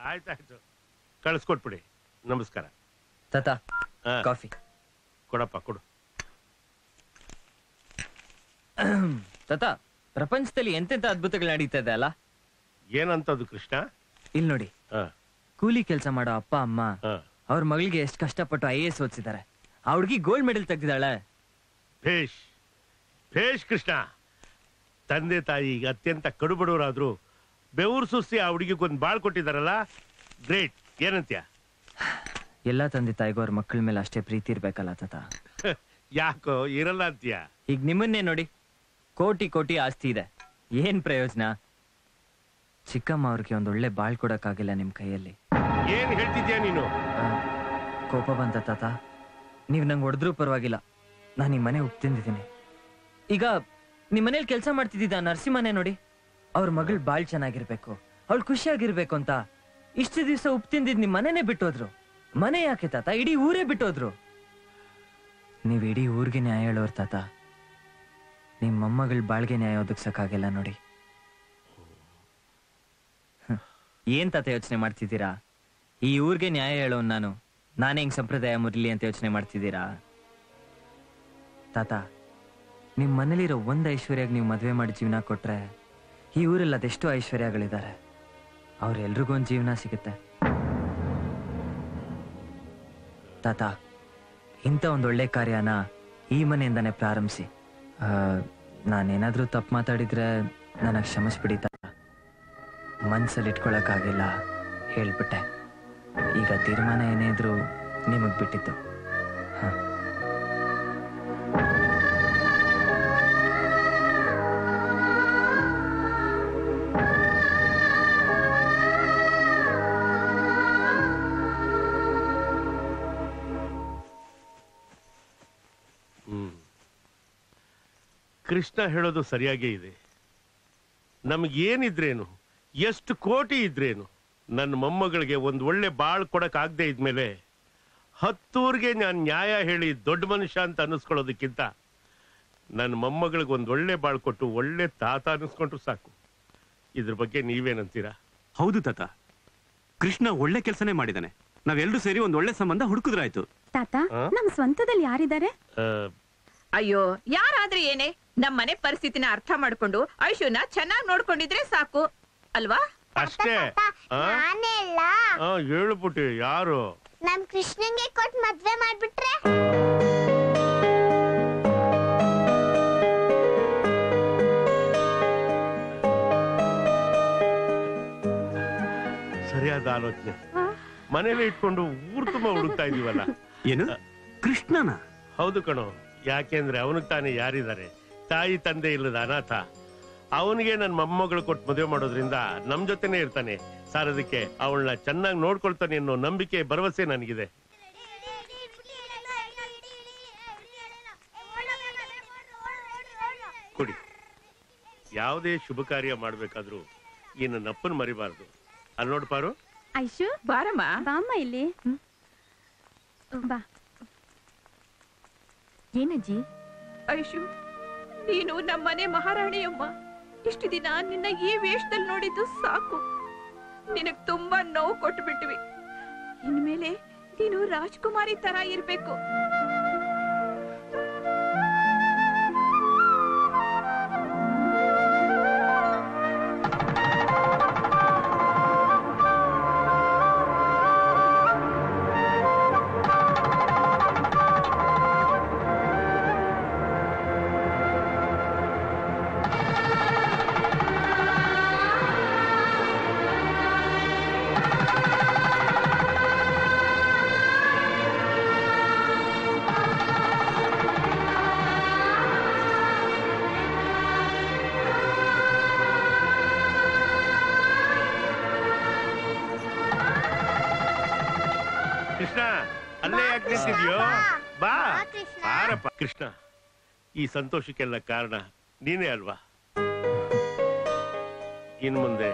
ಆಯ್ತಾಯ್ತು ಕಳಿಸ್ಕೊಟ್ಬಿಡಿ ನಮಸ್ಕಾರ ತಾತ ಹಾ, ಕಾಫಿ ಕೊಡಪ್ಪ ಕೊಡು ತಾತ ಪ್ರಪಂಚದಲ್ಲಿ ಎಂತೆಂತ ಅದ್ಭುತಗಳು ನಡೀತಾ ಇದೆ ಅಲ್ಲ ಏನಂತದ್ದು ಕೃಷ್ಣ ಇಲ್ಲಿ ನೋಡಿ ಹಾ, ಕೂಲಿ ಕೆಲಸ ಮಾಡೋ ಅಪ್ಪ ಅಮ್ಮ ಹಾ. ಅವ್ರ ಮಗಳಿಗೆ ಎಷ್ಟು ಕಷ್ಟಪಟ್ಟು ಐ ಎ ಎಸ್ ಓದಿಸಿದ್ದಾರೆ ಆ ಹುಡುಗಿ ಗೋಲ್ಡ್ ಮೆಡಲ್ ತೆಗ್ದಿದ್ದಾಳೆ ಭೇಷ್ ಭೇಷ್ ಕೃಷ್ಣ ತಂದೆ ತಾಯಿ ಈಗ ಅತ್ಯಂತ ಕಡುಬಡವರಾದ್ರು ಬೆವರು ಸುಸ್ತಿ ಆ ಹುಡುಗಿಗೊಂದು ಬಾಳ್ ಕೊಟ್ಟಿದಾರಲ್ಲ ಗ್ರೇಟ್ ಏನಂತ್ಯ ಎಲ್ಲ ತಂದೆ ತಾಯಿಗೂ ಅವ್ರ ಮಕ್ಕಳ ಮೇಲೆ ಅಷ್ಟೇ ಪ್ರೀತಿ ಇರ್ಬೇಕಲ್ಲ ತಾತ ಯಾಕೋ ಇರಲ್ಲ ಅಂತ್ಯ ಈಗ ನಿಮ್ಮನ್ನೇ ನೋಡಿ ಕೋಟಿ ಕೋಟಿ ಆಸ್ತಿ ಇದೆ ಏನ್ ಪ್ರಯೋಜನ ಚಿಕ್ಕಮ್ಮ ಅವ್ರಿಗೆ ಒಂದ್ ಒಳ್ಳೆ ಬಾಳ್ ಕೊಡಕ್ಕಾಗಿಲ್ಲ ನಿಮ್ ಕೈಯಲ್ಲಿ ಏನ್ ಹೇಳ್ತಿದ್ಯಾ ನೀನು ಆ, ಕೋಪ ಬಂತ ತಾತ ನೀವ್ ನಂಗೆ ಹೊಡೆದ್ರೂ ಪರವಾಗಿಲ್ಲ ನಾನು ಈ ಮನೆ ಉಪ್ಪು ತಿಂದಿದ್ದೀನಿ ಈಗ ನಿಮ್ ಮನೇಲಿ ಕೆಲಸ ಮಾಡ್ತಿದ್ದ ನರಸಿಂಹನೇ ನೋಡಿ ಅವ್ರ ಮಗಳು ಬಾಳ್ ಚೆನ್ನಾಗಿರ್ಬೇಕು ಅವಳು ಖುಷಿಯಾಗಿರ್ಬೇಕು ಅಂತ ಇಷ್ಟು ದಿವಸ ಉಪ್ಪು ತಿಂದಿದ್ ನಿಮ್ ಮನೆನೇ ಬಿಟ್ಟೋದ್ರು ಮನೆ ಯಾಕೆ ತಾತ ಇಡೀ ಊರೇ ಬಿಟ್ಟೋದ್ರು ನೀವ್ ಇಡೀ ಊರಿಗೆ ನ್ಯಾಯ ಹೇಳೋರ್ ತಾತ ನಿಮ್ ಮೊಮ್ಮಗಳ ಬಾಳ್ಗೆ ನ್ಯಾಯ ಒದಗ್ಸಕ್ಕಾಗಿಲ್ಲ ನೋಡಿ ಹ್ಮ್. ಏನ್ ತಾತ ಯೋಚನೆ ಮಾಡ್ತಿದ್ದೀರಾ ಈ ಊರಿಗೆ ನ್ಯಾಯ ಹೇಳೋನ್ ನಾನು ನಾನೇ ಹಿಂಗ್ ಸಂಪ್ರದಾಯ ಮುರಿಲಿ ಅಂತ ಯೋಚನೆ ಮಾಡ್ತಿದ್ದೀರಾ ತಾತ ನಿಮ್ ಮನೇಲಿರೋ ಒಂದ್ ಐಶ್ವರ್ಯಾಗ ನೀವು ಮದ್ವೆ ಮಾಡಿ ಜೀವನ ಕೊಟ್ರೆ ಈ ಊರಲ್ಲಿ ಅದೆಷ್ಟೋ ಐಶ್ವರ್ಯಗಳಿದ್ದಾರೆ ಅವ್ರೆಲ್ರಿಗೂ ಒಂದ್ ಜೀವನ ಸಿಗುತ್ತೆ ತಾತ ಇಂಥ ಒಂದ್ ಒಳ್ಳೆ ಕಾರ್ಯನ ಈ ಮನೆಯಿಂದಾನೇ ಪ್ರಾರಂಭಿಸಿ ಆ, ನಾನೇನಾದ್ರೂ ತಪ್ಪು ಮಾತಾಡಿದ್ರೆ ನನಗೆ ಕ್ಷಮಿಸ್ಬಿಡಿ ತಾತ ಮನ್ಸಲ್ಲಿ ಇಟ್ಕೊಳಕ್ಕಾಗಿಲ್ಲ ಹೇಳ್ಬಿಟ್ಟೆ ಈಗ ತೀರ್ಮಾನ ಏನೇ ಇದ್ರು ನಿಮಗ್ ಬಿಟ್ಟಿತ್ತು ಹ. ಹ್ಮ್ ಕೃಷ್ಣ ಹೇಳೋದು ಸರಿಯಾಗೇ ಇದೆ ನಮಗೇನಿದ್ರೇನು ಎಷ್ಟು ಕೋಟಿ ಇದ್ರೇನು ನನ್ನ ಮೊಮ್ಮಗಳಿಗೆ ಒಂದು ಒಳ್ಳೆ ಬಾಳ್ ಕೊಡಕ್ ಆಗದೆ ಇದ್ಮೇಲೆ ಹತ್ತೂರ್ಗೆ ನಾನು ನ್ಯಾಯ ಹೇಳಿ ದೊಡ್ಡ ಮನುಷ್ಯ ಅಂತ ಅನ್ನಿಸ್ಕೊಳ್ಳೋದಕ್ಕಿಂತ ನನ್ನ ಮೊಮ್ಮಗಳಿಗೆ ಒಂದು ಒಳ್ಳೆ ಬಾಳ್ ಕೊಟ್ಟು ಒಳ್ಳೆ ತಾತ ಅನ್ನಿಸ್ಕೊಂಡ್ರು ಸಾಕು ಇದ್ರ ಬಗ್ಗೆ ನೀವೇನಂತೀರಾ ಹೌದು ತಾತ ಕೃಷ್ಣ ಒಳ್ಳೆ ಕೆಲಸನೇ ಮಾಡಿದಾನೆ ನಾವೆಲ್ಲರೂ ಸೇರಿ ಒಂದ್ ಒಳ್ಳೆ ಸಂಬಂಧ ಹುಡುಕಿದ್ರಾಯ್ತು ತಾತ ಆ? ನಮ್ ಸ್ವಂತದಲ್ಲಿ ಯಾರಿದ್ದಾರೆ ಆ, ಅಯ್ಯೋ ಯಾರಾದ್ರೂ ಏನೇ ನಮ್ ಮನೆ ಪರಿಸ್ಥಿತಿನ ಅರ್ಥ ಮಾಡ್ಕೊಂಡು ಐಶುನ ಚೆನ್ನಾಗ್ ನೋಡ್ಕೊಂಡಿದ್ರೆ ಸಾಕು ಅಲ್ವಾ ಅಷ್ಟೇ ಆ? ನಾನೇ ಇಲ್ಲ ಆ, ಹೇಳ್ಬಿಟ್ಟು ಯಾರು ನಮ್ ಕೃಷ್ಣಂಗೆ ಕೊಟ್ ಮದ್ವೆ ಮಾಡ್ಬಿಟ್ರೆ ಸರಿಯಾದ ಆಲೋಚನೆ ಮನೇಲೆ ಇಟ್ಕೊಂಡು ಊರ್ ತುಂಬಾ ಹುಡುಕ್ತಾ ಇದೀವಲ್ಲ ಏನು ಕೃಷ್ಣನ ಹೌದು ಕಣೋ ಯಾಕೆಂದ್ರೆ ಅವನಿಗೆ ತಾನೇ ಯಾರಿದ್ದಾರೆ ತಾಯಿ ತಂದೆ ಇಲ್ಲದ ಅನಾಥ ಅವನಿಗೆ ನನ್ನ ಮೊಮ್ಮಗಳು ಕೊಟ್ಟು ಮದುವೆ ಮಾಡೋದ್ರಿಂದ ನಮ್ ಜೊತೆನೆ ಇರ್ತಾನೆ ಸಾರ್ ಅದಕ್ಕೆ ಅವಳನ್ನ ಚೆನ್ನಾಗಿ ನೋಡ್ಕೊಳ್ತಾನೆ ಅನ್ನೋ ನಂಬಿಕೆ ಭರವಸೆ ನನಗಿದೆ ಕೊಡಿ ಯಾವುದೇ ಶುಭ ಕಾರ್ಯ ಮಾಡ್ಬೇಕಾದ್ರೂ ಈ ನನ್ನ ಅಪ್ಪನ ಮರಿಬಾರ್ದು ಅಲ್ಲಿ ನೋಡ್ಪಾರು ಐಶು ಬಾರಮ್ಮ ಬಾಮ್ಮ ಇಲ್ಲಿ ಬಾ ಏನಜ್ಜಿ ಐಶು ನೀನು ನಮ್ಮನೆ ಮಹಾರಾಣಿಯಮ್ಮ ಇಷ್ಟು ದಿನ ನಿನ್ನ ಈ ವೇಷದಲ್ಲಿ ನೋಡಿದ್ದು ಸಾಕು ನಿನಗ್ ತುಂಬಾ ನೋವು ಕೊಟ್ಟು ಬಿಟ್ವಿ ಇನ್ಮೇಲೆ ನೀನು ರಾಜ್ಕುಮಾರಿ ತರ ಇರ್ಬೇಕು ಕೃಷ್ಣ ಅಲ್ಲೇ ಯಾಕೆ ನಿಂತಿದ್ಯೋ ಬಾ ಬಾ ಕೃಷ್ಣ. ಬಾರಪ್ಪ ಕೃಷ್ಣ ಈ ಸಂತೋಷಕ್ಕೆಲ್ಲ ಕಾರಣ ನೀನೇ ಅಲ್ವಾ ಇನ್ ಮುಂದೆ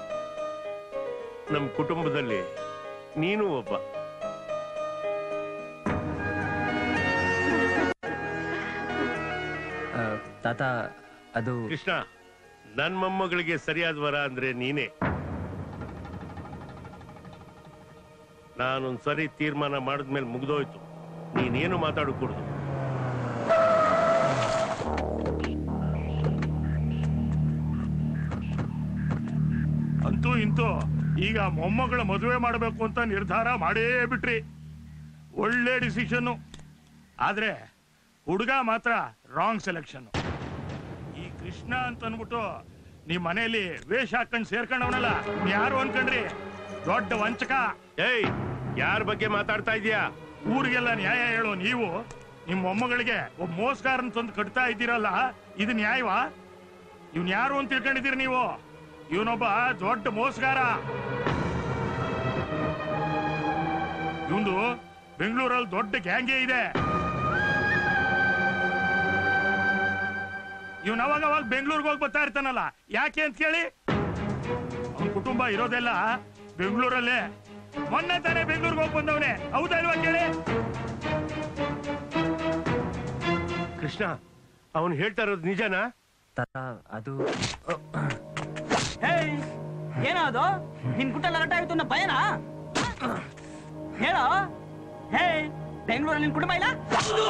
ನಮ್ಮ ಕುಟುಂಬದಲ್ಲಿ ನೀನು ಒಬ್ಬ ಆ, ತಾತ ಅದು ಕೃಷ್ಣ ನನ್ ಮೊಮ್ಮಗಳಿಗೆ ಸರಿಯಾದ ವರ ಅಂದ್ರೆ ನೀನೇ ನಾನೊಂದ್ ಸರಿ ತೀರ್ಮಾನ ಮಾಡಿದ್ಮೇಲೆ ಮುಗ್ದೋಯ್ತು ನೀನೇನು ಮಾತಾಡಕೂಡ್ದು ಅಂತೂ ಇಂತೂ ಈಗ ಮೊಮ್ಮಗಳ ಮದುವೆ ಮಾಡಬೇಕು ಅಂತ ನಿರ್ಧಾರ ಮಾಡೇ ಬಿಟ್ರಿ ಒಳ್ಳೆ ಡಿಸಿಷನ್ ಆದ್ರೆ ಹುಡುಗ ಮಾತ್ರ ರಾಂಗ್ ಸೆಲೆಕ್ಷನ್ ಈ ಕೃಷ್ಣ ಅಂತ ಅನ್ಬಿಟ್ಟು ನಿಮ್ ಮನೆಯಲ್ಲಿ ವೇಷ ಹಾಕೊಂಡ್ ಸೇರ್ಕೊಂಡವನಲ್ಲ ಯಾರು ಅನ್ಕೊಂಡ್ರಿ ದೊಡ್ಡ ವಂಚಕ ಏಯ್ ಯಾರ ಬಗ್ಗೆ ಮಾತಾಡ್ತಾ ಇದೀಯಾ ಊರಿಗೆಲ್ಲ ನ್ಯಾಯ ಹೇಳೋ ನೀವು ನಿಮ್ ಮೊಮ್ಮಗಳಿಗೆ ಒಬ್ಬ ಮೋಸಗಾರನ್ ತಂದು ಕಟ್ತಾ ಇದ್ದೀರಲ್ಲ ಇದು ನ್ಯಾಯವಾ ಇವ್ನ್ ಯಾರು ಅಂತ ತಿಳ್ಕೊಂಡಿದ್ದೀರಿ ನೀವು ಇವನೊಬ್ಬ ದೊಡ್ಡ ಮೋಸಗಾರ ಇವಂದು ಬೆಂಗಳೂರಲ್ಲಿ ದೊಡ್ಡ ಗ್ಯಾಂಗೇ ಇದೆ ಇವನ್ ಅವಾಗ ಅವಾಗ ಬೆಂಗಳೂರಿಗೆ ಹೋಗಿ ಬರ್ತಾ ಇರ್ತಾನಲ್ಲ ಯಾಕೆ ಅಂತ ಕೇಳಿ ಅವನ ಕುಟುಂಬ ಇರೋದೆಲ್ಲ ಬೆಂಗಳೂರಲ್ಲೇ ಮೊನ್ನೆ ತಾನೇ ಬೆಂಗಳೂರಿಗೆ ಹೋಗಿ ಬಂದವನೇ ಹೌದಾ ಇಲ್ವಾ ಕೇಳಿ ಕೃಷ್ಣ ಅವನು ಹೇಳ್ತಾ ಇರೋದು ನಿಜನಾ ತಾತ ಅದು ಹೇಯ್ ಏನದು ನಿನ್ ಗುಟ್ಟ ಲಗಟ ಆಯ್ತು ಅನ್ನೋ ಭಯನಾ ಹೇಳೋ ಹೇ ಬೆಂಗಳೂರಲ್ಲಿ ನಿನ್ ಕುಟುಂಬ ಇಲ್ಲ